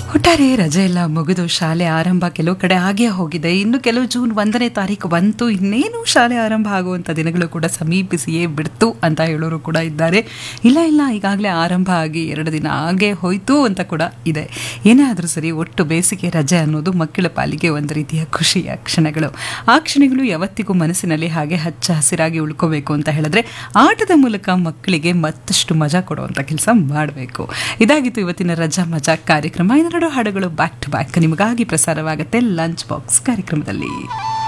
ಒಟ್ಟಾರೆ ರಜೆ ಎಲ್ಲ ಮುಗಿದು ಶಾಲೆ ಆರಂಭ ಕೆಲವು ಕಡೆ ಆಗೇ ಹೋಗಿದೆ ಇನ್ನು ಕೆಲವು ಜೂನ್ ಒಂದನೇ ತಾರೀಕು ಬಂತು ಇನ್ನೇನು ಶಾಲೆ ಆರಂಭ ಆಗುವಂಥ ದಿನಗಳು ಕೂಡ ಸಮೀಪಿಸಿಯೇ ಬಿಡ್ತು ಅಂತ ಹೇಳೋರು ಕೂಡ ಇದ್ದಾರೆ ಇಲ್ಲ ಇಲ್ಲ ಈಗಾಗಲೇ ಆರಂಭ ಆಗಿ ಎರಡು ದಿನ ಆಗೇ ಹೋಯ್ತು ಅಂತ ಕೂಡ ಇದೆ ಏನೇ ಆದರೂ ಸರಿ ಒಟ್ಟು ಬೇಸಿಗೆ ರಜೆ ಅನ್ನೋದು ಮಕ್ಕಳ ಪಾಲಿಗೆ ಒಂದು ರೀತಿಯ ಖುಷಿಯ ಕ್ಷಣಗಳು ಆ ಕ್ಷಣಗಳು ಯಾವತ್ತಿಗೂ ಮನಸ್ಸಿನಲ್ಲಿ ಹಾಗೆ ಹಚ್ಚ ಹಸಿರಾಗಿ ಉಳ್ಕೋಬೇಕು ಅಂತ ಹೇಳಿದ್ರೆ ಆಟದ ಮೂಲಕ ಮಕ್ಕಳಿಗೆ ಮತ್ತಷ್ಟು ಮಜಾ ಕೊಡುವಂಥ ಕೆಲಸ ಮಾಡಬೇಕು ಇದಾಗಿತ್ತು ಇವತ್ತಿನ ರಜಾ ಮಜಾ ಕಾರ್ಯಕ್ರಮ ಇನ್ನೆರಡು ಹಾಡುಗಳು ಬ್ಯಾಕ್ ಟು ಬ್ಯಾಕ್ ನಿಮಗಾಗಿ ಪ್ರಸಾರವಾಗುತ್ತೆ ಲಂಚ್ ಬಾಕ್ಸ್ ಕಾರ್ಯಕ್ರಮದಲ್ಲಿ